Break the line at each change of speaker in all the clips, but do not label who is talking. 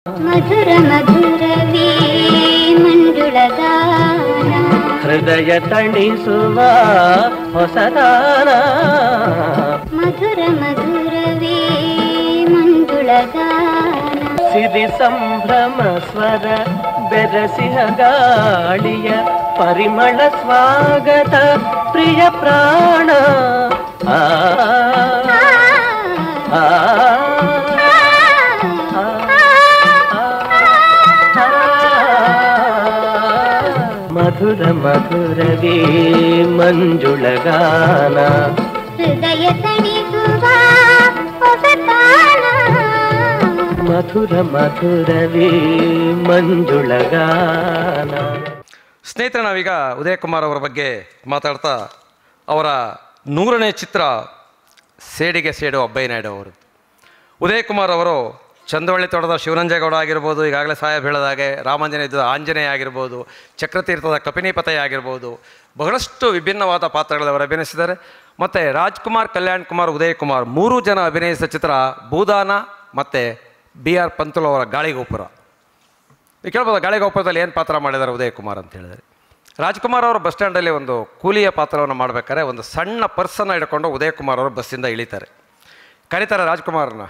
ಮಧುರ ಮಧುರವೇ ಮಂಜುಳಗಾನ
ಹೃದಯ ತಣಿಸುವ ಹೊಸದಾನ
ಮಧುರ ಮಧುರವೇ ಮಂಜುಳಗಾನ
ಸಿರಿ ಸಂಭ್ರಮ ಸ್ವರ ಬೆರಸಿಹ ಗಾಳಿಯ ಪರಿಮಳ ಸ್ವಾಗತ ಪ್ರಿಯ ಪ್ರಾಣ ಆ ಆ, ಆ, ಆ, ಮಧುರ ಮಧುರವೇ ಮಂಜುಳಗಾನ
ಹೃದಯ ತಣಿಸುವ ಹೊಸತಾನ
ಮಧುರ ಮಧುರವೇ ಮಂಜುಳಗಾನ
ಸ್ನೇಹಿತರೆ ನಾವೀಗ ಉದಯ್ ಕುಮಾರ್ ಅವರ ಬಗ್ಗೆ ಮಾತಾಡ್ತಾ ಅವರ ನೂರನೇ ಚಿತ್ರ ಸೇಡಿಗೆ ಸೇಡು ಅಬ್ಬಯ್ಯ ನಾಯ್ಡು ಅವರು ಉದಯ್ ಕುಮಾರ್ ಅವರು ಚಂದವಳ್ಳಿ ತೋಟದ ಶಿವರಂಜೇಗೌಡ ಆಗಿರ್ಬೋದು ಈಗಾಗಲೇ ಸಾಹೇಬ್ ಹೇಳಿದ ಹಾಗೆ ರಾಮಾಂಜನೇಯದ ಆಂಜನೇಯ ಆಗಿರ್ಬೋದು ಚಕ್ರತೀರ್ಥದ ಕಪಿನಿಪತಯ ಆಗಿರ್ಬೋದು ಬಹಳಷ್ಟು ವಿಭಿನ್ನವಾದ ಪಾತ್ರಗಳಲ್ಲಿ ಅವರು ಅಭಿನಯಿಸಿದ್ದಾರೆ ಮತ್ತು ರಾಜ್ಕುಮಾರ್ ಕಲ್ಯಾಣ್ ಕುಮಾರ್ ಉದಯ್ ಕುಮಾರ್ ಮೂರು ಜನ ಅಭಿನಯಿಸಿದ ಚಿತ್ರ ಭೂದಾನ ಮತ್ತು ಬಿ ಆರ್ ಪಂತುಲು ಅವರ ಗಾಳಿಗೋಪುರ ನೀವು ಕೇಳ್ಬೋದು ಗಾಳಿಗೋಪುರದಲ್ಲಿ ಏನು ಪಾತ್ರ ಮಾಡಿದ್ದಾರೆ ಉದಯ್ ಕುಮಾರ್ ಅಂತ ಹೇಳಿದರೆ ರಾಜ್ಕುಮಾರ್ ಅವರು ಬಸ್ ಸ್ಟ್ಯಾಂಡಲ್ಲಿ ಒಂದು ಕೂಲಿಯ ಪಾತ್ರವನ್ನು ಮಾಡಬೇಕಾದ್ರೆ ಒಂದು ಸಣ್ಣ ಪರ್ಸನ್ನು ಹಿಡ್ಕೊಂಡು ಉದಯ್ ಕುಮಾರ್ ಅವರು ಬಸ್ಸಿಂದ ಇಳಿತಾರೆ ಕರೀತಾರೆ ರಾಜ್ಕುಮಾರ್ನ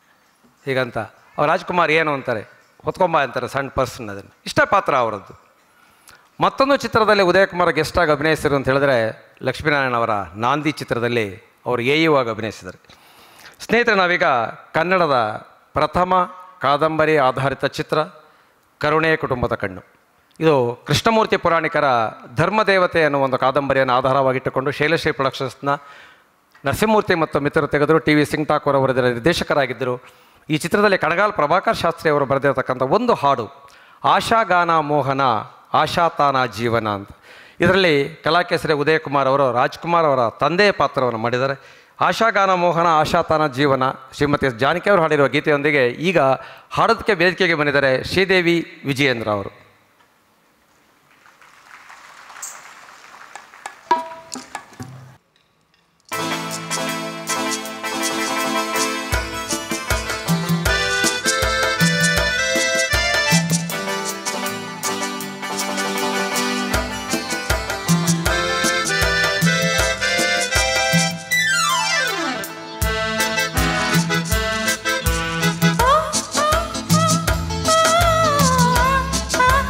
ಹೀಗಂತ ಅವ್ರು ರಾಜ್ಕುಮಾರ್ ಏನು ಅಂತಾರೆ ಹೊತ್ಕೊಂಬ ಅಂತಾರೆ ಸಣ್ಣ ಪರ್ಸನ್ ಅದನ್ನು ಇಷ್ಟ ಪಾತ್ರ ಅವರದ್ದು ಮತ್ತೊಂದು ಚಿತ್ರದಲ್ಲಿ ಉದಯ್ ಕುಮಾರ್ ಗೆಸ್ಟ್ ಆಗಿ ಅಭಿನಯಿಸಿದ್ರು ಅಂತ ಹೇಳಿದ್ರೆ ಲಕ್ಷ್ಮೀನಾರಾಯಣ ಅವರ ನಾಂದಿ ಚಿತ್ರದಲ್ಲಿ ಅವರು ಎ ಯು ಆಗಿ ಅಭಿನಯಿಸಿದ್ದಾರೆ ಸ್ನೇಹಿತರೆ ನಾವೀಗ ಕನ್ನಡದ ಪ್ರಥಮ ಕಾದಂಬರಿ ಆಧಾರಿತ ಚಿತ್ರ ಕರುಣೆಯ ಕುಟುಂಬದ ಕಣ್ಣು ಇದು ಕೃಷ್ಣಮೂರ್ತಿ ಪುರಾಣಿಕರ ಧರ್ಮದೇವತೆ ಅನ್ನೋ ಒಂದು ಕಾದಂಬರಿಯನ್ನು ಆಧಾರವಾಗಿಟ್ಟುಕೊಂಡು ಶೈಲಶ್ರೀ ಪ್ರೊಡಕ್ಷನ್ಸ್ನ ನರಸಿಂಹಮೂರ್ತಿ ಮತ್ತು ಮಿತ್ರರು ತೆಗೆದರು ಟಿ ವಿ ಸಿಂಗ್ ಠಾಕೂರ್ ಅವರು ಇದರ ನಿರ್ದೇಶಕರಾಗಿದ್ದರು ಈ ಚಿತ್ರದಲ್ಲಿ ಕಣಗಾಲ್ ಪ್ರಭಾಕರ್ ಶಾಸ್ತ್ರಿ ಅವರು ಬರೆದಿರತಕ್ಕಂಥ ಒಂದು ಹಾಡು ಆಶಾಗಾನ ಮೋಹನ ಆಶಾತಾನ ಜೀವನ ಅಂತ ಇದರಲ್ಲಿ ಕಲಾಕೇಸರಿ ಉದಯ್ ಕುಮಾರ್ ಅವರು ರಾಜ್ಕುಮಾರ್ ಅವರ ತಂದೆಯ ಪಾತ್ರವನ್ನು ಮಾಡಿದ್ದಾರೆ ಆಶಾಗಾನ ಮೋಹನ ಆಶಾತಾನ ಜೀವನ ಶ್ರೀಮತಿ ಎಸ್ ಜಾನಕಿ ಅವರು ಹಾಡಿರುವ ಗೀತೆಯೊಂದಿಗೆ ಈಗ ಹಾಡೋದಕ್ಕೆ ವೇದಿಕೆಗೆ ಬಂದಿದ್ದಾರೆ ಶ್ರೀದೇವಿ ವಿಜಯೇಂದ್ರ ಅವರು
ಆ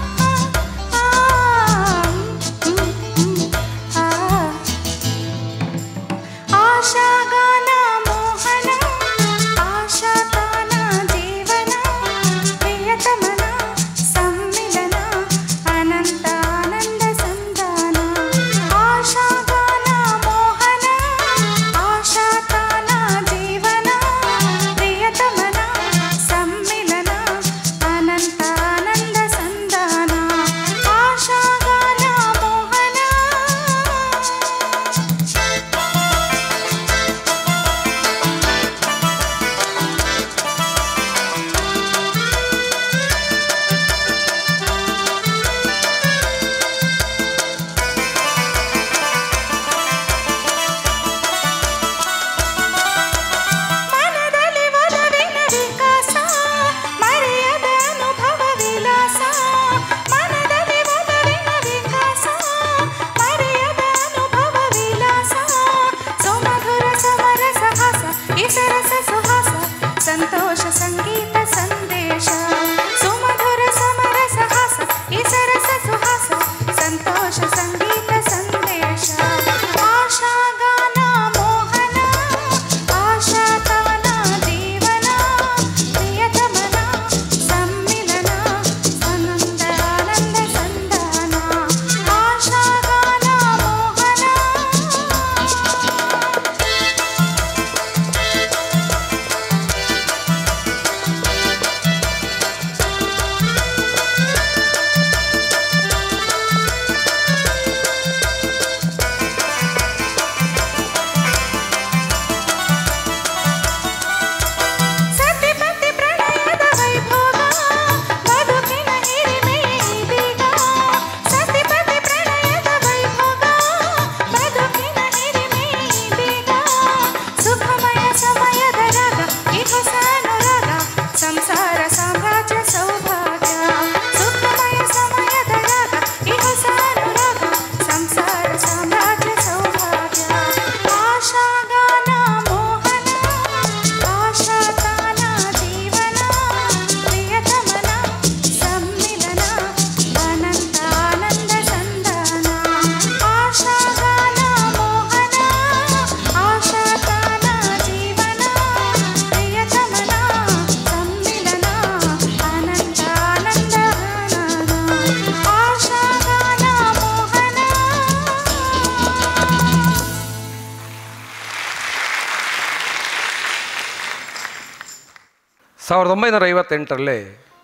ಸಾವಿರದ ಒಂಬೈನೂರ ಐವತ್ತೆಂಟರಲ್ಲಿ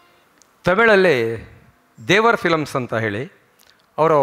ತಮಿಳಲ್ಲಿ ದೇವರ್ ಫಿಲಮ್ಸ್ ಅಂತ ಹೇಳಿ ಅವರು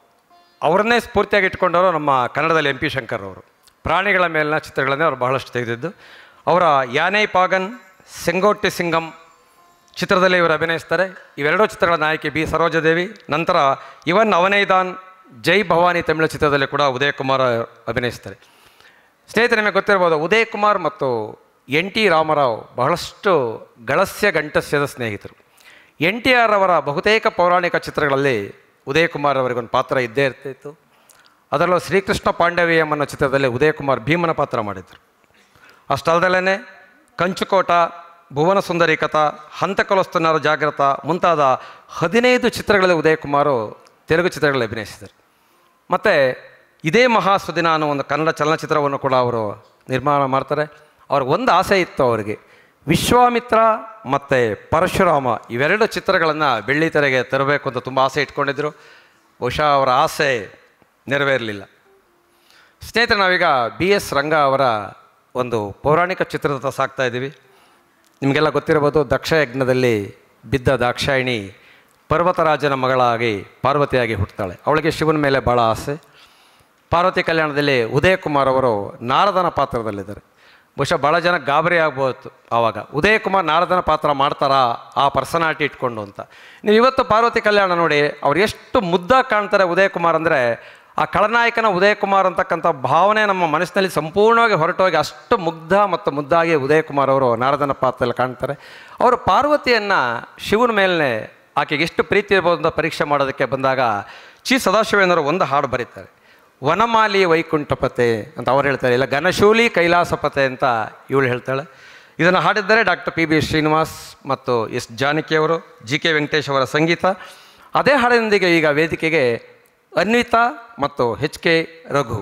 ಅವರನ್ನೇ ಸ್ಫೂರ್ತಿಯಾಗಿ ಇಟ್ಕೊಂಡವರು ನಮ್ಮ ಕನ್ನಡದಲ್ಲಿ ಎಂ ಪಿ ಶಂಕರ್ ಅವರು ಪ್ರಾಣಿಗಳ ಮೇಲಿನ ಚಿತ್ರಗಳನ್ನೇ ಅವರು ಬಹಳಷ್ಟು ತೆಗೆದಿದ್ದು ಅವರ ಯಾನೈ ಪಾಗನ್ ಸೆಂಗೋಟಿ ಸಿಂಗಂ ಚಿತ್ರದಲ್ಲಿ ಇವರು ಅಭಿನಯಿಸ್ತಾರೆ ಇವೆರಡೂ ಚಿತ್ರಗಳ ನಾಯಕಿ ಬಿ ಸರೋಜದೇವಿ ನಂತರ ಇವನ್ ಅವನೈದಾನ್ ಜೈ ಭವಾನಿ ತಮಿಳು ಚಿತ್ರದಲ್ಲಿ ಕೂಡ ಉದಯ್ ಕುಮಾರ್ ಅಭಿನಯಿಸ್ತಾರೆ ಸ್ನೇಹಿತರೆ ನಿಮಗೆ ಗೊತ್ತಿರ್ಬೋದು ಉದಯ್ ಕುಮಾರ್ ಮತ್ತು ಎನ್ ಟಿ ರಾಮರಾವ್ ಬಹಳಷ್ಟು ಗಳಸ್ಯ ಗಂಟಸ್ಯದ ಸ್ನೇಹಿತರು ಎನ್ ಟಿ ಆರ್ ಅವರ ಬಹುತೇಕ ಪೌರಾಣಿಕ ಚಿತ್ರಗಳಲ್ಲಿ ಉದಯ್ ಕುಮಾರ್ ಅವರಿಗೊಂದು ಪಾತ್ರ ಇದ್ದೇ ಇರ್ತಿತ್ತು ಅದರಲ್ಲೂ ಶ್ರೀಕೃಷ್ಣ ಪಾಂಡವೀಯಂ ಅನ್ನೋ ಚಿತ್ರದಲ್ಲಿ ಉದಯ್ ಕುಮಾರ್ ಭೀಮನ ಪಾತ್ರ ಮಾಡಿದರು ಅಷ್ಟಲ್ದಲ್ಲೇ ಕಂಚುಕೋಟ ಭುವನ ಸುಂದರಿ ಕಥಾ ಹಂತಕೊಲಸ್ತುನಾರು ಜಾಗ್ರತ ಮುಂತಾದ ಹದಿನೈದು ಚಿತ್ರಗಳಲ್ಲಿ ಉದಯ್ ಕುಮಾರು ತೆಲುಗು ಚಿತ್ರಗಳಲ್ಲಿ ಅಭಿನಯಿಸಿದರು ಮತ್ತು ಇದೇ ಮಹಾಸುದಿನ ಅನ್ನೋ ಒಂದು ಕನ್ನಡ ಚಲನಚಿತ್ರವನ್ನು ಕೂಡ ಅವರು ನಿರ್ಮಾಣ ಮಾಡ್ತಾರೆ ಅವ್ರಿಗೆ ಒಂದು ಆಸೆ ಇತ್ತು ಅವರಿಗೆ ವಿಶ್ವಾಮಿತ್ರ ಮತ್ತು ಪರಶುರಾಮ ಇವೆರಡು ಚಿತ್ರಗಳನ್ನು ಬೆಳ್ಳಿ ತೆರೆಗೆ ತರಬೇಕು ಅಂತ ತುಂಬ ಆಸೆ ಇಟ್ಕೊಂಡಿದ್ರು ಬಹುಶಃ ಅವರ ಆಸೆ ನೆರವೇರಲಿಲ್ಲ ಸ್ನೇಹಿತರೆ ನಾವೀಗ ಬಿ ಎಸ್ ರಂಗ ಅವರ ಒಂದು ಪೌರಾಣಿಕ ಚಿತ್ರದತ್ತ ಸಾಕ್ತಾ ಇದ್ದೀವಿ ನಿಮಗೆಲ್ಲ ಗೊತ್ತಿರಬಹುದು ದಕ್ಷ ಯಜ್ಞದಲ್ಲಿ ಬಿದ್ದ ದಾಕ್ಷಾಯಿಣಿ ಪರ್ವತರಾಜನ ಮಗಳಾಗಿ ಪಾರ್ವತಿಯಾಗಿ ಹುಟ್ಟುತ್ತಾಳೆ ಅವಳಿಗೆ ಶಿವನ ಮೇಲೆ ಭಾಳ ಆಸೆ ಪಾರ್ವತಿ ಕಲ್ಯಾಣದಲ್ಲಿ ಉದಯ್ ಕುಮಾರ್ ಅವರು ನಾರದನ ಪಾತ್ರದಲ್ಲಿದ್ದಾರೆ ಬಹುಶಃ ಭಾಳ ಜನ ಗಾಬರಿ ಆಗ್ಬೋದು ಆವಾಗ ಉದಯ್ ಕುಮಾರ್ ನಾರದನ ಪಾತ್ರ ಮಾಡ್ತಾರಾ ಆ ಪರ್ಸನಾಲಿಟಿ ಇಟ್ಕೊಂಡು ಅಂತ ನೀವು ಇವತ್ತು ಪಾರ್ವತಿ ಕಲ್ಯಾಣ ನೋಡಿ ಅವ್ರು ಎಷ್ಟು ಮುದ್ದಾಗಿ ಕಾಣ್ತಾರೆ ಉದಯ್ ಕುಮಾರ್ ಅಂದರೆ ಆ ಖಳನಾಯಕನ ಉದಯ್ ಕುಮಾರ್ ಅಂತಕ್ಕಂಥ ಭಾವನೆ ನಮ್ಮ ಮನಸ್ಸಿನಲ್ಲಿ ಸಂಪೂರ್ಣವಾಗಿ ಹೊರಟೋಗಿ ಅಷ್ಟು ಮುಗ್ಧ ಮತ್ತು ಮುದ್ದಾಗಿ ಉದಯ್ ಕುಮಾರ್ ಅವರು ನಾರದನ ಪಾತ್ರದಲ್ಲಿ ಕಾಣ್ತಾರೆ ಅವರು ಪಾರ್ವತಿಯನ್ನು ಶಿವನ ಮೇಲೆ ಆಕೆಗೆ ಎಷ್ಟು ಪ್ರೀತಿ ಇರ್ಬೋದು ಅಂತ ಪರೀಕ್ಷೆ ಮಾಡೋದಕ್ಕೆ ಬಂದಾಗ ಚಿ ಸದಾಶಿವೇಂದ್ರ ಒಂದು ಹಾಡು ಬರೀತಾರೆ ವನಮಾಲಿ ವೈಕುಂಠಪತೆ ಅಂತ ಅವ್ರು ಹೇಳ್ತಾರೆ ಇಲ್ಲ ಘನಶೂಲಿ ಕೈಲಾಸಪತೆ ಅಂತ ಇವಳು ಹೇಳ್ತಾಳೆ ಇದನ್ನು ಹಾಡಿದ್ದಾರೆ ಡಾಕ್ಟರ್ ಪಿ ಬಿ ಶ್ರೀನಿವಾಸ್ ಮತ್ತು ಎಸ್ ಜಾನಕಿಯವರು ಜಿ ಕೆ ವೆಂಕಟೇಶ್ ಅವರ ಸಂಗೀತ ಅದೇ ಹಾಡಿನೊಂದಿಗೆ ಈಗ ವೇದಿಕೆಗೆ ಅನ್ವಿತಾ ಮತ್ತು ಎಚ್ ಕೆ ರಘು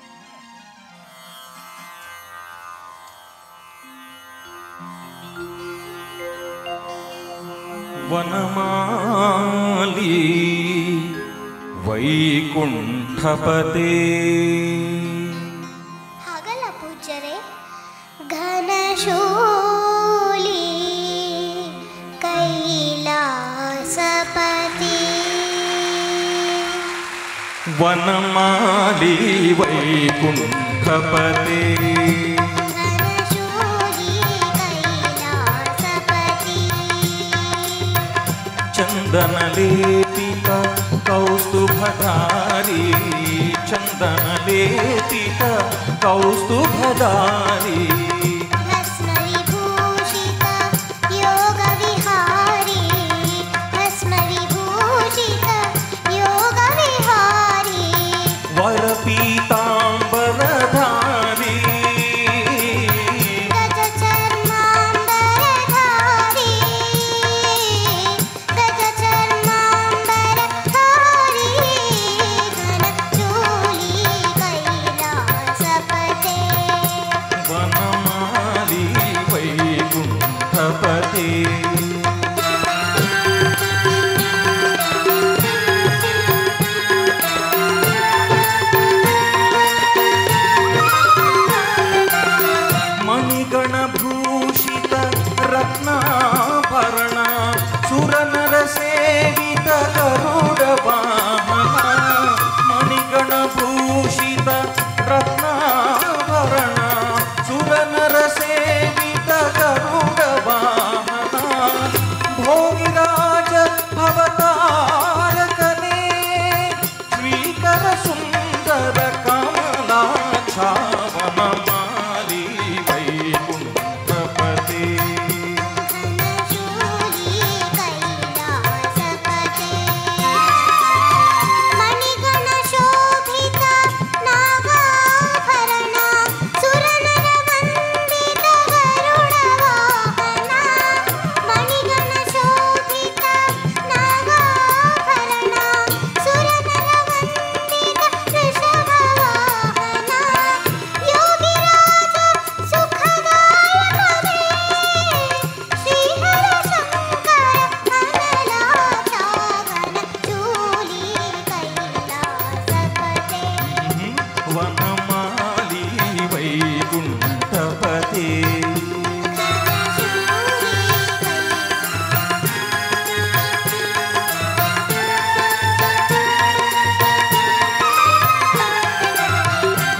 ವನಮಾಲಿ ವೈಕುಂಠಪತೆ
ಹಾಗಲ್ಲ ಪೂಜ್ಯರೇ ಘನಶೂಲಿ ಕೈಲಾಸಪತಿ
ವನಮಾಲಿ ವೈಕುಂಠಪತೆ
ಘನಶೂಲಿ ಕೈಲಾಸಪತಿ
ಚಂದನಲೇಪಿತ ಕೌಸ್ತುಭಧಾರಿ ಚಂದನಲೇಪಿತ ಕೌಸ್ತುಭಧಾರಿ
ಭಸ್ಮವಿಭೂಷಿತ ಯೋಗವಿಹಾರಿ ಭಸ್ಮವಿಭೂಷಿತ ಯೋಗವಿಹಾರಿ
ವರಪೀತಾಂಬರಧಾರಿ
ಗಜಚರ್ಮಾಂಬರಧಾರಿ ಗಜಚರ್ಮಾಂಬರಧಾರಿ ಘನಚೂಲಿ ಕೈಲಾಸಪತೆ
ವನಮಾಲಿ ವೈಕುಂಠಪತೆ ಮಣಿಗಣಭೂಷಿತ ರತ್ನಾಭರಣ ಸುರನರ ಸೇವಿತ ಗರುಡ ವಾಹನ ಮಣಿಗಣಭೂಷಿತ ರತ್ನಾಭರಣ ಸುರನರ ಸೇವಿತ ಗರುಡ ವಾಹನ ಭೋಗಿರಾಜ ಭವತಾರಕನೇ ಶ್ರೀಕರ ಸುಂದರ ಕಮಲಾಕ್ಷಾವನಮಾಲಿ ವೈಕುಂಠಪತಿ
ಘನಶೂಲಿ ಕೈಲಾಸಪತೆ ಮಣಿಗಣಶೋಭಿತ ನಾಗಾಭರಣ ಸುರನರ ವಂದಿತ ಗರುಡ ವಾಹನ ಮಣಿಗಣಶೋಭಿತ ನಾಗಾಭರಣ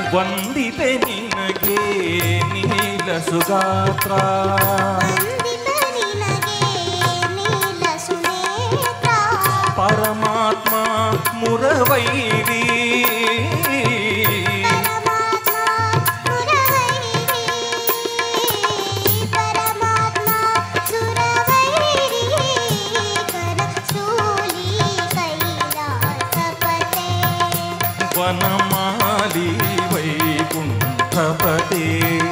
ವಂದಿತೆ ನಿನಗೆ ನೀಲ ಸುಗಾತ್ರ
ವಂದಿತ ನಿನಗೆ ನೀಲ ಸುನೇತ್ರ
ಪರಮಾತ್ಮ ಮುರವೈರಿ
ಪರಮಾತ್ಮ ಸುರವೈರಿ ಪರಮಾತ್ಮ ಸುರವೈರಿ ಕರ ಶೂಲಿ ಕೈಲಾಸಪತೆ
ವನಮಾಲಿ ವೈಕುಂಠಪತೆ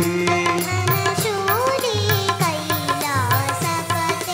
ಶೂಲಿ ಕೈಲಾಸಪತೆ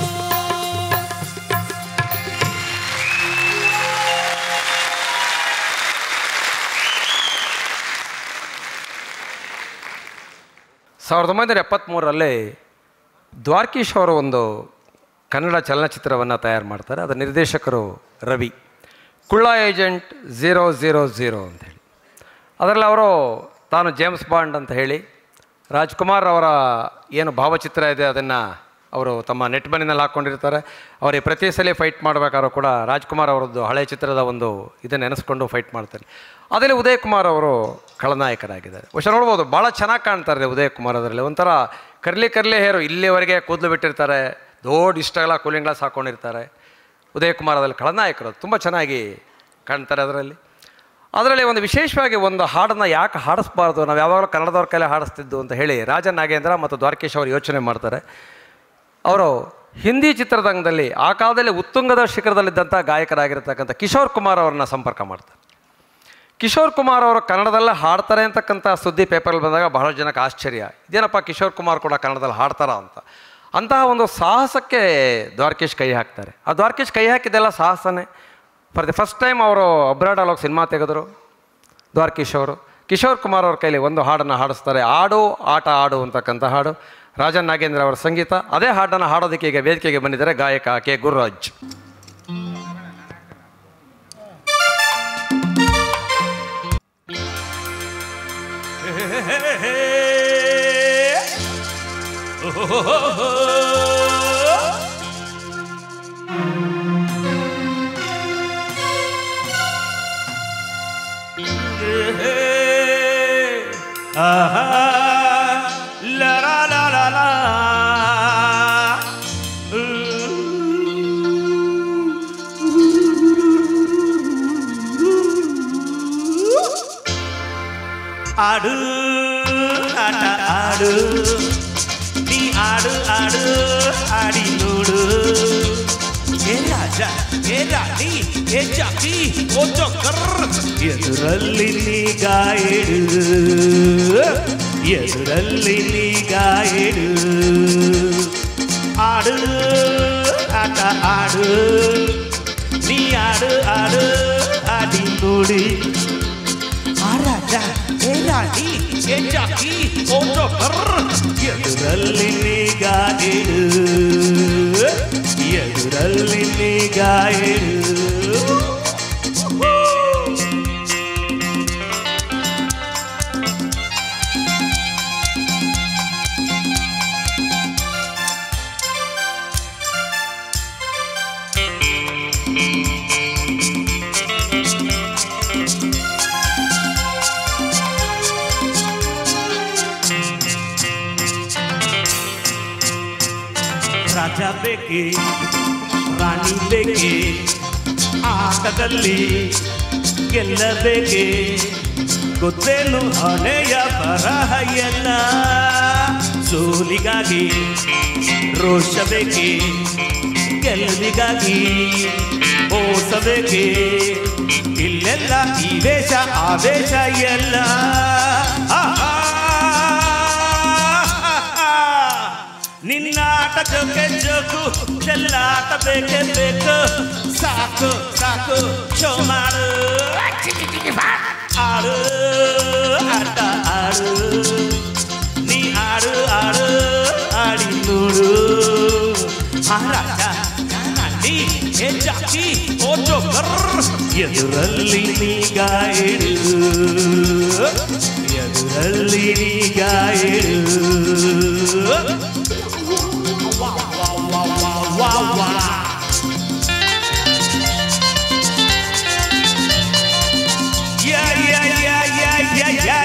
ಸಾವಿರದ ಒಂಬೈನೂರ ಎಪ್ಪತ್ತ್ಮೂರರಲ್ಲಿ ದ್ವಾರ್ಕೀಶ್ ಅವರು ಒಂದು ಕನ್ನಡ ಚಲನಚಿತ್ರವನ್ನು ತಯಾರು ಮಾಡ್ತಾರೆ ಅದರ ನಿರ್ದೇಶಕರು ರವಿ ಕುಳ್ಳ ಏಜೆಂಟ್ ಝೀರೋ ಝೀರೋ ಝೀರೋ ಅಂತೇಳಿ ಅದರಲ್ಲಿ ಅವರು ತಾನು ಜೇಮ್ಸ್ ಬಾಂಡ್ ಅಂತ ಹೇಳಿ ರಾಜ್ಕುಮಾರ್ ಅವರ ಏನು ಭಾವಚಿತ್ರ ಇದೆ ಅದನ್ನು ಅವರು ತಮ್ಮ ನೆಟ್ ಬನ್ನಿನಲ್ಲಿ ಹಾಕ್ಕೊಂಡಿರ್ತಾರೆ ಅವರಿಗೆ ಪ್ರತಿ ಸಲ ಫೈಟ್ ಮಾಡಬೇಕಾದ್ರೂ ಕೂಡ ರಾಜ್ಕುಮಾರ್ ಅವರದ್ದು ಹಳೆ ಚಿತ್ರದ ಒಂದು ಇದನ್ನು ನೆನೆಸ್ಕೊಂಡು ಫೈಟ್ ಮಾಡ್ತಾರೆ ಅದರಲ್ಲಿ ಉದಯ್ ಕುಮಾರ್ ಅವರು ಖಳನಾಯಕರಾಗಿದ್ದಾರೆ ಬಹುಶಃ ನೋಡ್ಬೋದು ಭಾಳ ಚೆನ್ನಾಗಿ ಕಾಣ್ತಾರೆ ಉದಯ್ ಕುಮಾರ್ ಅದರಲ್ಲಿ ಒಂಥರ ಕರ್ಲಿ ಕರ್ಲಿ ಹೇರು ಇಲ್ಲಿವರೆಗೆ ಕೂದಲು ಬಿಟ್ಟಿರ್ತಾರೆ ದೊಡ್ಡ ಇಷ್ಟೆಲ್ಲ ಕೂಲಿಂಗ್ ಗ್ಲಾಸ್ ಹಾಕ್ಕೊಂಡಿರ್ತಾರೆ ಉದಯ್ ಕುಮಾರ್ ಅದರಲ್ಲಿ ಖಳನಾಯಕರು ತುಂಬ ಚೆನ್ನಾಗಿ ಕಾಣ್ತಾರೆ ಅದರಲ್ಲಿ ಅದರಲ್ಲಿ ಒಂದು ವಿಶೇಷವಾಗಿ ಒಂದು ಹಾಡನ್ನು ಯಾಕೆ ಹಾಡಿಸ್ಬಾರ್ದು ನಾವು ಯಾವಾಗಲೂ ಕನ್ನಡದವ್ರ ಕೈಲೇ ಹಾಡಿಸ್ತಿದ್ದು ಅಂತ ಹೇಳಿ ರಾಜ ನಾಗೇಂದ್ರ ಮತ್ತು ದ್ವಾರಕೇಶ್ ಅವರು ಯೋಚನೆ ಮಾಡ್ತಾರೆ ಅವರು ಹಿಂದಿ ಚಿತ್ರರಂಗದಲ್ಲಿ ಆ ಕಾಲದಲ್ಲಿ ಉತ್ತುಂಗದ ಶಿಖರದಲ್ಲಿದ್ದಂಥ ಗಾಯಕರಾಗಿರ್ತಕ್ಕಂಥ ಕಿಶೋರ್ ಕುಮಾರ್ ಅವ್ರನ್ನ ಸಂಪರ್ಕ ಮಾಡ್ತಾರೆ ಕಿಶೋರ್ ಕುಮಾರ್ ಅವರು ಕನ್ನಡದಲ್ಲೇ ಹಾಡ್ತಾರೆ ಅಂತಕ್ಕಂಥ ಸುದ್ದಿ ಪೇಪರಲ್ಲಿ ಬಂದಾಗ ಬಹಳ ಜನಕ್ಕೆ ಆಶ್ಚರ್ಯ ಇದೇನಪ್ಪ ಕಿಶೋರ್ ಕುಮಾರ್ ಕೂಡ ಕನ್ನಡದಲ್ಲಿ ಹಾಡ್ತಾರಾ ಅಂತ ಅಂತಹ ಒಂದು ಸಾಹಸಕ್ಕೆ ದ್ವಾರಕೇಶ್ ಕೈ ಹಾಕ್ತಾರೆ ಆ ದ್ವಾರಕೇಶ್ ಕೈ ಹಾಕಿದ್ದೆಲ್ಲ ಸಾಹಸನೇ ಫಾರ್ ದಿ ಫಸ್ಟ್ ಟೈಮ್ ಅವರು ಅಬ್ರಾಡಲ್ಲಿ ಹೋಗಿ ಸಿನಿಮಾ ತೆಗೆದರು ದ್ವಾರಕೀಶ್ ಅವರು ಕಿಶೋರ್ ಕುಮಾರ್ ಅವ್ರ ಕೈಲಿ ಒಂದು ಹಾಡನ್ನು ಹಾಡಿಸ್ತಾರೆ ಆಡು ಆಟ ಆಡು ಅಂತಕ್ಕಂಥ ಹಾಡು ರಾಜನ್ ನಾಗೇಂದ್ರ ಅವರ ಸಂಗೀತ ಅದೇ ಹಾಡನ್ನು ಹಾಡೋದಕ್ಕೆ ಈಗ ವೇದಿಕೆಗೆ ಬಂದಿದ್ದಾರೆ ಗಾಯಕ K Gururaj
La la la la la. ಆಡು ಆಟ ಆಡು ನೀ ಆಡು ಆಡು ಆಡಿ ನೋಡು ಏ ರಾಜ ಏ ರಾಣಿ ಏ ಜಾತಿ ಓ ಜೋಕರ್ ಎದುರಲ್ಲಿ ನೀ ಗಾಯಡು ಎದುರಲ್ಲಿ ನೀ ಗಾಯಡು ಆಡು ಆಟ ಆಡು ನೀ ಆಡು ಆಡು ಆಡಿ ನೋಡಿ ಆ ರಾಜ ಏ ರಾಣಿ ಏ ಜಾತಿ ಓ ಜೋಕರ್ ಎದುರಲ್ಲಿ ನೀ ಗಾಯಡು ಎದುರಲ್ಲಿ ನೀ ಗಾಯಡು ರಾಜ ಬೇಕೆ ರಾಣಿ ಬೇಕೆ ಆಟದಲ್ಲಿ ಗೆಲ್ಲಬೇಕೆ ಗೊತ್ತೇನು ಹಣೆಯ ಬರಹ ಎಲ್ಲ ಸೋಲಿಗಾಗಿ ರೋಷ ಬೇಕೆ ಗೆಲುವಿಗಾಗಿ ಓಸಬೇಕೆ ಇಲ್ಲೆಲ್ಲ ಈ ವೇಷ ಆವೇಶ ಎಲ್ಲ ಆಹಾ ನಿನ್ನಾಟ ಜೋಕೆ ಜೋಕು ಚೆಲ್ಲಾಟ ಬೇಕೇ ಬೇಕು ಸಾಕು ಸಾಕು ಶೋ ಮಾಡು ಆಡು ಆಟ ಆಡು ನೀ ಆಡು ಆಡು ಆಡಿ ನೋಡು ಆ ರಾಜ ನಾನಿ ಏ ಜಾತಿ ಓ ಜೋಕರ್ ಎದುರಲ್ಲಿ ನೀ ಗಾಯಡು ಎದುರಲ್ಲಿ ನೀ ಗಾಯಡು wow, wow. Yeah, yeah, yeah, yeah, yeah, yeah.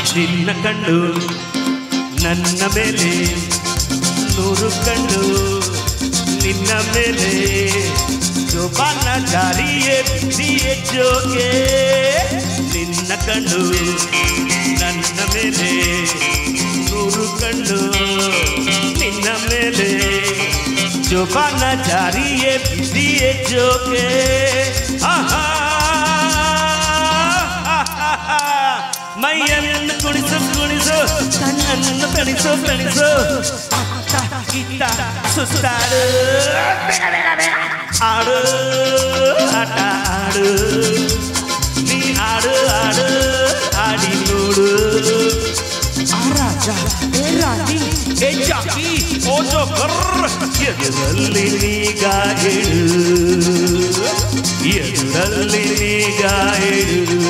ನಿನ್ನ ಕಣ್ಣು ನನ್ನ ಮೇಲೆ ನೂರು ಕಣ್ಣು ನಿನ್ನ ಮೇಲೆ ಜೋಪಾನ ಜಾರಿಯೇ ಬಿಸಿಯೇ ಜೋಗೆ ನಿನ್ನ ಕಣ್ಣು ನನ್ನ ಮೇಲೆ ನೂರು ಕಣ್ಣು ನಿನ್ನ ಮೇಲೆ ಜೋಪಾನ ಜಾರಿಯೇ ಬಿಸಿಯೇ ಜೋಗೆ ಆಹಾ ಮೈಯನ್ನು ಕುಣಿಸು ಕುಣಿಸು ಕಣ್ಣನ್ನು ತಣಿಸು ತಣಿಸು ಅತ್ತ ಇತ್ತ ಸುತ್ತಾಡು ಆಡು ಆಟ ಆಡು ನೀ ಆಡು ಆಡು ಆಡಿ ನೋಡು ಆ ರಾಜ ಏ ರಾಣಿ ಏ ಜಾಕಿ ಓ ಜೋಕರ್ ಎದುರಲ್ಲಿ ನೀಗ ಇಡು ಎದುರಲ್ಲಿ ನೀಗ ಇಡು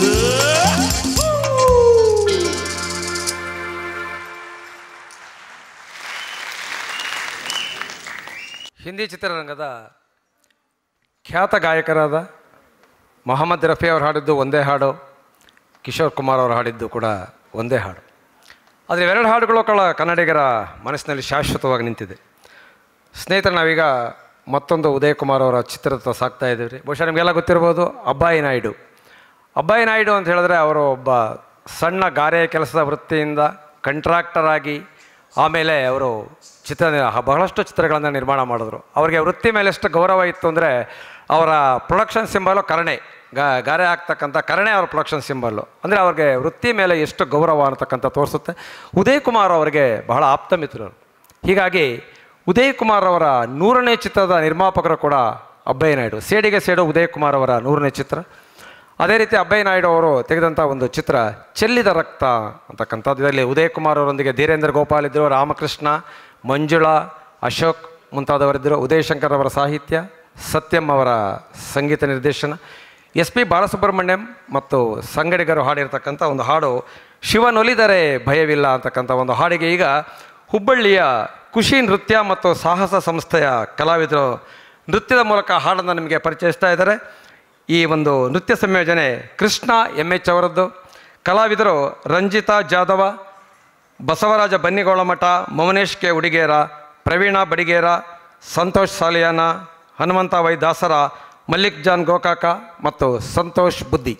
ಹಿಂದಿ ಚಿತ್ರರಂಗದ ಖ್ಯಾತ ಗಾಯಕರಾದ ಮೊಹಮ್ಮದ್ ರಫಿ ಅವರು ಹಾಡಿದ್ದು ಒಂದೇ ಹಾಡು ಕಿಶೋರ್ ಕುಮಾರ್ ಅವರು ಹಾಡಿದ್ದು ಕೂಡ ಒಂದೇ ಹಾಡು ಆದರೆ ಇವೆರಡು ಹಾಡುಗಳು ಕೂಡ ಕನ್ನಡಿಗರ ಮನಸ್ಸಿನಲ್ಲಿ ಶಾಶ್ವತವಾಗಿ ನಿಂತಿದೆ ಸ್ನೇಹಿತರೆ ನಾವೀಗ ಮತ್ತೊಂದು ಉದಯ್ ಕುಮಾರ್ ಅವರ ಚಿತ್ರದ ಸಾಕ್ತಾ ಇದ್ದೀವಿ ರೀ ಬಹುಶಃ ನಿಮಗೆಲ್ಲ ಗೊತ್ತಿರ್ಬೋದು ಅಬ್ಬಾಯಿ ನಾಯ್ಡು ಅಬ್ಬಾಯಿ ನಾಯ್ಡು ಅಂತ ಹೇಳಿದ್ರೆ ಅವರು ಒಬ್ಬ ಸಣ್ಣ ಗಾರೆ ಕೆಲಸದ ವೃತ್ತಿಯಿಂದ ಕಂಟ್ರಾಕ್ಟರ್ ಆಗಿ ಆಮೇಲೆ ಅವರು ಚಿತ್ರ ಬಹಳಷ್ಟು ಚಿತ್ರಗಳನ್ನು ನಿರ್ಮಾಣ ಮಾಡಿದ್ರು ಅವರಿಗೆ ವೃತ್ತಿ ಮೇಲೆ ಎಷ್ಟು ಗೌರವ ಇತ್ತು ಅಂದರೆ ಅವರ ಪ್ರೊಡಕ್ಷನ್ ಸಿಂಬಲು ಕರಣೆ ಗಾ ಗಾರೆ ಆಗ್ತಕ್ಕಂಥ ಕರಣೆ ಅವರ ಪ್ರೊಡಕ್ಷನ್ ಸಿಂಬಲ್ಲು ಅಂದರೆ ಅವ್ರಿಗೆ ವೃತ್ತಿ ಮೇಲೆ ಎಷ್ಟು ಗೌರವ ಅನ್ನತಕ್ಕಂಥ ತೋರಿಸುತ್ತೆ ಉದಯ್ ಕುಮಾರ್ ಅವರಿಗೆ ಬಹಳ ಆಪ್ತ ಮಿತ್ರರು ಹೀಗಾಗಿ ಉದಯ್ ಕುಮಾರ್ ಅವರ ನೂರನೇ ಚಿತ್ರದ ನಿರ್ಮಾಪಕರು ಕೂಡ ಅಬ್ಬಯ್ಯ ನಾಯ್ಡು ಸೇಡಿಗೆ ಸೇಡು ಉದಯ್ ಕುಮಾರ್ ಅವರ ನೂರನೇ ಚಿತ್ರ ಅದೇ ರೀತಿ ಅಬ್ಬಯ್ಯ ನಾಯ್ಡು ಅವರು ತೆಗೆದಂಥ ಒಂದು ಚಿತ್ರ ಚೆಲ್ಲಿದ ರಕ್ತ ಅಂತಕ್ಕಂಥದ್ದು ಇದರಲ್ಲಿ ಉದಯ್ ಕುಮಾರ್ ಅವರೊಂದಿಗೆ ಧೀರೇಂದ್ರ ಗೋಪಾಲ್ ಇದ್ದರು ರಾಮಕೃಷ್ಣ ಮಂಜುಳಾ ಅಶೋಕ್ ಮುಂತಾದವರಿದ್ದರು ಉದಯ್ ಶಂಕರ್ ಅವರ ಸಾಹಿತ್ಯ ಸತ್ಯಂ ಅವರ ಸಂಗೀತ ನಿರ್ದೇಶನ ಎಸ್ ಪಿ ಬಾಲಸುಬ್ರಹ್ಮಣ್ಯಂ ಮತ್ತು ಸಂಗಡಿಗರು ಹಾಡಿರ್ತಕ್ಕಂಥ ಒಂದು ಹಾಡು ಶಿವನೊಲಿದರೆ ಭಯವಿಲ್ಲ ಅಂತಕ್ಕಂಥ ಒಂದು ಹಾಡಿಗೆ ಈಗ ಹುಬ್ಬಳ್ಳಿಯ ಖುಷಿ ನೃತ್ಯ ಮತ್ತು ಸಾಹಸ ಸಂಸ್ಥೆಯ ಕಲಾವಿದರು ನೃತ್ಯದ ಮೂಲಕ ಹಾಡನ್ನು ನಿಮಗೆ ಪರಿಚಯಿಸ್ತಾ ಇದ್ದಾರೆ ಈ ಒಂದು ನೃತ್ಯ ಸಂಯೋಜನೆ ಕೃಷ್ಣ ಎಮ್ ಎಚ್ ಅವರದ್ದು ಕಲಾವಿದರು Ranjita Jadhav Basavaraj Bannigolamath Mounesh K Udigera Praveen Badigera Santosh Saliyana Hanumantha Y Dasar Mallik John Gokak ಮತ್ತು ಸಂತೋಷ್ ಬುದ್ಧಿ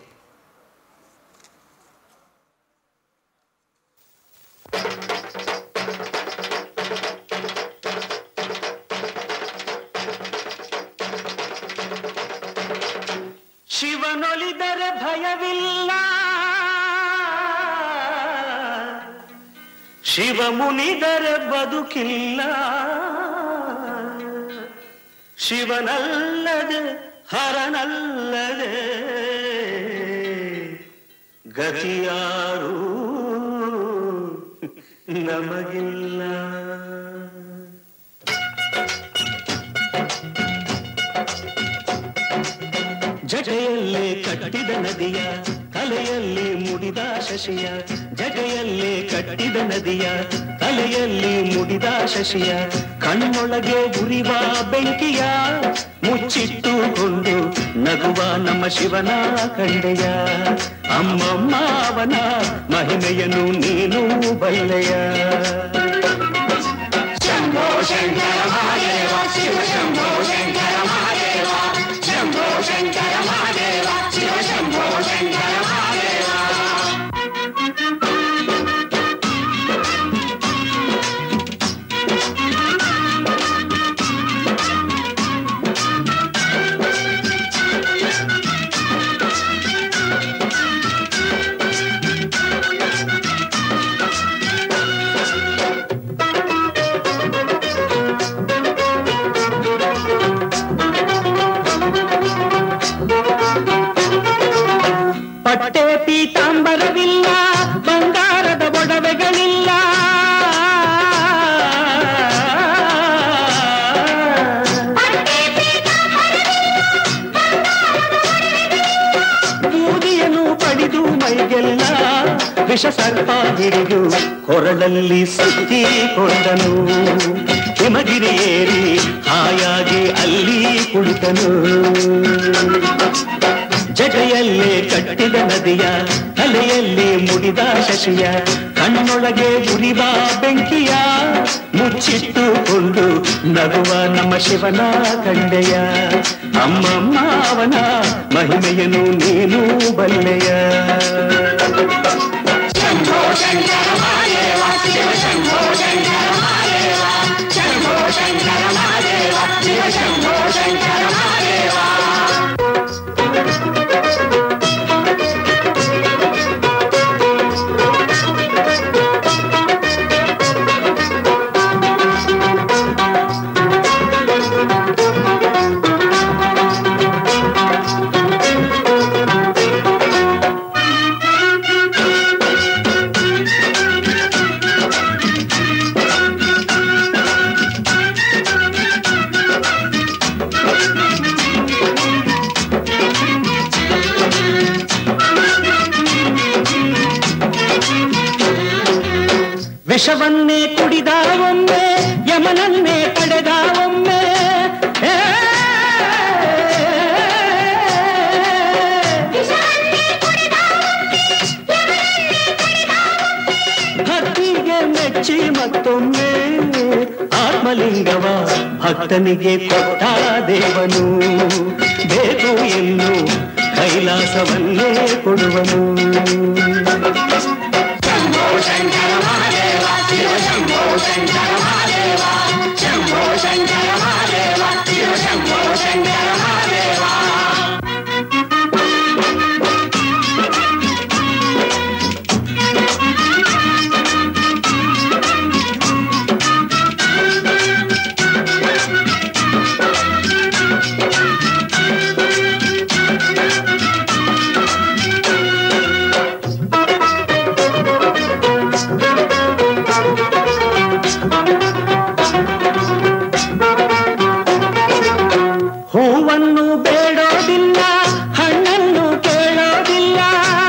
ಶಿವನೊಲಿದರೆ ಭಯವಿಲ್ಲ ಶಿವ ಮುನಿದರೆ ಬದುಕಿಲ್ಲ ಶಿವನಲ್ಲದೆ ಹರನಲ್ಲದೆ ಗತಿಯಾರು ನಮಗಿಲ್ಲ ಜಗಯಲ್ಲೇ ಕಟ್ಟಿದ ನದಿಯ ತಲೆಯಲ್ಲಿ ಮುಡಿದ ಶಶಿಯ ಜಗಯಲ್ಲೇ ಕಟ್ಟಿದ ನದಿಯ ತಲೆಯಲ್ಲಿ ಮುಡಿದ ಶಶಿಯ ಕಣ್ಣೊಳಗೆ ಉರಿವ ಬೆಂಕಿಯ ಮುಚ್ಚಿಟ್ಟುಕೊಂಡು ನಗುವ ನಮ್ಮ ಶಿವನ ಕಂಡೆಯ ಅಮ್ಮಮ್ಮ ಅವನ ಮಹಿಮೆಯನ್ನು ನೀನು ಬಲ್ಲೆಯ ಶಂಭೋ ಶಂಕರ ಮಹಾದೇವ ಶಿವ ಶಂಭೋ ಶಂಕರ ಮಹಾದೇವ ಶಂಭೋ ಶಂಕರ ಮಹಾದೇವ ಶಿವ ಶಂಭೋ ಶಂಕರ ಮಹಾದೇವ ಪಟ್ಟೆ ಪೀತಾಂಬರವಿಲ್ಲ ಬಂಗಾರದ ಒಡವೆಗಳಿಲ್ಲ ಬೂದಿಯನ್ನು ಪಡೆದು ಮೈಗೆಲ್ಲ ವಿಷ ಸರ್ಪ ಹಿಡಿದು ಕೊರಳಲ್ಲಿ ಸುತ್ತಿಕೊಂಡನು ಹಿಮಗಿರಿ ಏರಿ ಹಾಯಾಗಿ ಅಲ್ಲಿ ಕುಳಿತನು ಜಡೆಯಲ್ಲೇ ಕಟ್ಟಿದ ನದಿಯ ತಲೆಯಲ್ಲಿ
ಮುಡಿದ ಶಶಿಯ ಕಣ್ಣೊಳಗೆ ಉರಿವ ಬೆಂಕಿಯ ಮುಚ್ಚಿಟ್ಟುಕೊಂಡು ನಗುವ ನಮ್ಮ ಶಿವನ ಕಂಡೆಯ ಅಮ್ಮಮ್ಮ ಅವನ ಮಹಿಮೆಯನು ನೀನು ಬಲ್ಲೆಯ
ಶಂಭೋ ಶಂಕರ ಮಹಾದೇವ ಶಿವ ಶಂಭೋ ಶಂಕರ ಮಹಾದೇವ ಶಂಭೋ ಶಂಕರ ಮಹಾದೇವ ಶಿವ ಶಂಭೋ ಶಂಕರ ಮಹಾದೇವ
ವಿಷವನ್ನೇ ಕುಡಿದ ಒಮ್ಮೆ ಯಮನನ್ನೇ ಪಡೆದ ಒಮ್ಮೆ ಏ, ಭಕ್ತಿಗೆ ಮೆಚ್ಚಿ ಮತ್ತೊಮ್ಮೆ ಆತ್ಮಲಿಂಗವ ಭಕ್ತನಿಗೆ ಕೊಟ್ಟ ದೇವನು ಬೇಕು ಎನ್ನು ಕೈಲಾಸವನ್ನೇ ಕೊಡುವನು
ಶಂಭೋ ಶಂಕರ ಮಹಾದೇವ ಶಿವ ಶಂಭೋ ಶಂಕರ ಮಹಾದೇವ ಶಂಭೋ ಶಂಕರ ಮಹಾದೇವ ಶಿವ ಶಂಭೋ ಶಂಕರ ಮಹಾದೇವ
ಹೂವನ್ನು ಬೇಡೋದಿಲ್ಲ ಹಣ್ಣನ್ನು ಕೇಳೋದಿಲ್ಲ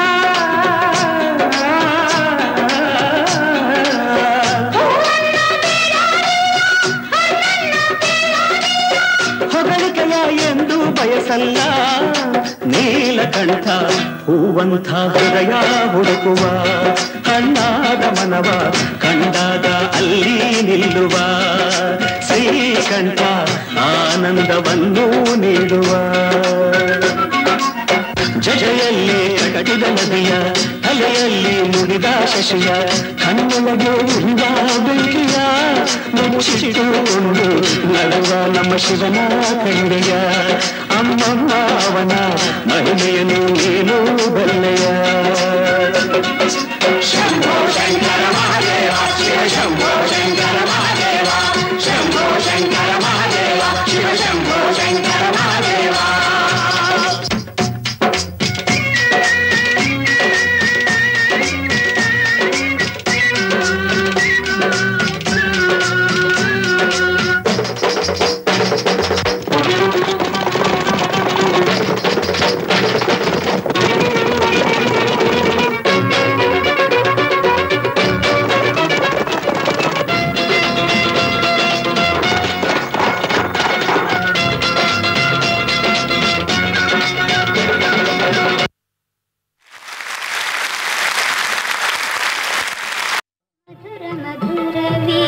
ಹೊಗಳಿಕೆಯ ಎಂದು ಬಯಸಲ್ಲ ನೀಲಕಂಠ ಹೂವಂಥ ಹೃದಯ ಹುಡುಕುವ ಹಣ್ಣಾದ ಮನವ ಕಂಡಾಗ ಅಲ್ಲಿ ನಿಲ್ಲುವ ಶ್ರೀಕಂಠ ಆನಂದವನ್ನು ನೀಡುವ ಜಜೆಯಲ್ಲಿ ಕಟ್ಟಿದ ನದಿಯ ತಲೆಯಲ್ಲಿ ಮುಡಿದ ಶಶಿಯ ಕಣ್ಣೊಳಗೆ ಉರಿದ ಬೆಂಕಿಯ ಮುಚ್ಚಿಟ್ಟುಕೊಂಡು ನಡುವ ನಮ್ಮ ಶಿವನ ಕಂಡೆಯ ಅಮ್ಮಮ್ಮ ಅವನ ಮಹಿಮೆಯನು ನೀನು ಬಲ್ಲೆಯ
ಶಂಭೋ ಶಂಕರ ಮಹಾದೇವ ಶಿವ ಶಂಭೋ ಶಂಕರ ಮಹಾದೇವ ಶಂಭೋ ಶಂಕರ ಮಹಾದೇವ ಶಿವ ಶಂಭೋ ಶಂಕರ ಮಹಾದೇವ
ಮಧುರ ಮಧುರವೇ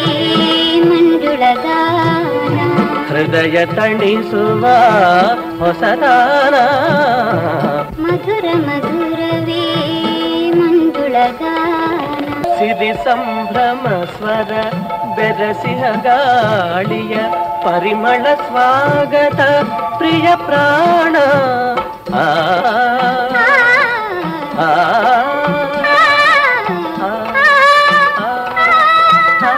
ಮಂಜುಳಗಾನ
ಹೃದಯ ತಣಿಸುವ ಹೊಸದಾನ
ಮಧುರ ಮಧುರವೇ ಮಂಜುಳಗಾನ
ಸಿರಿ ಸಂಭ್ರಮ ಸ್ವರ ಬೆರಸಿಹ ಗಾಳಿಯ ಪರಿಮಳ ಸ್ವಾಗತ ಪ್ರಿಯ ಪ್ರಾಣ ಆ ಆ, ಆ, ಆ,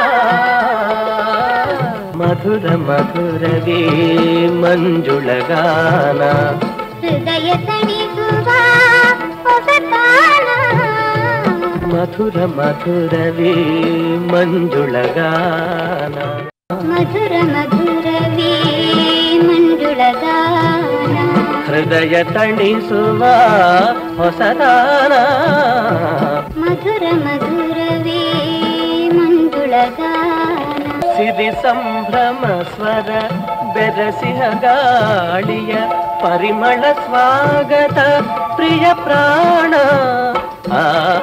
ಮಧುರ ಮಧುರವೇ ಮಂಜುಳಗಾನ
ಹೃದಯ ತಣಿಸುವ ಹೊಸತಾನ
ಮಧುರ ಮಧುರವೇ ಮಂಜುಳಗಾನ
ಮಧುರ ಮಧುರವೇ ಮಂಜುಳಗಾನ
ಹೃದಯ ತಣಿಸುವ ಹೊಸದಾನ
ಮಧುರ ಮಧುರವೇ ಮಂಜುಳಗಾನ
ಸಿರಿ ಸಂಭ್ರಮ ಸ್ವರ ಬೆರಸಿಹ ಗಾಳಿಯ ಪರಿಮಳ ಸ್ವಾಗತ ಪ್ರಿಯ ಪ್ರಾಣ ಆ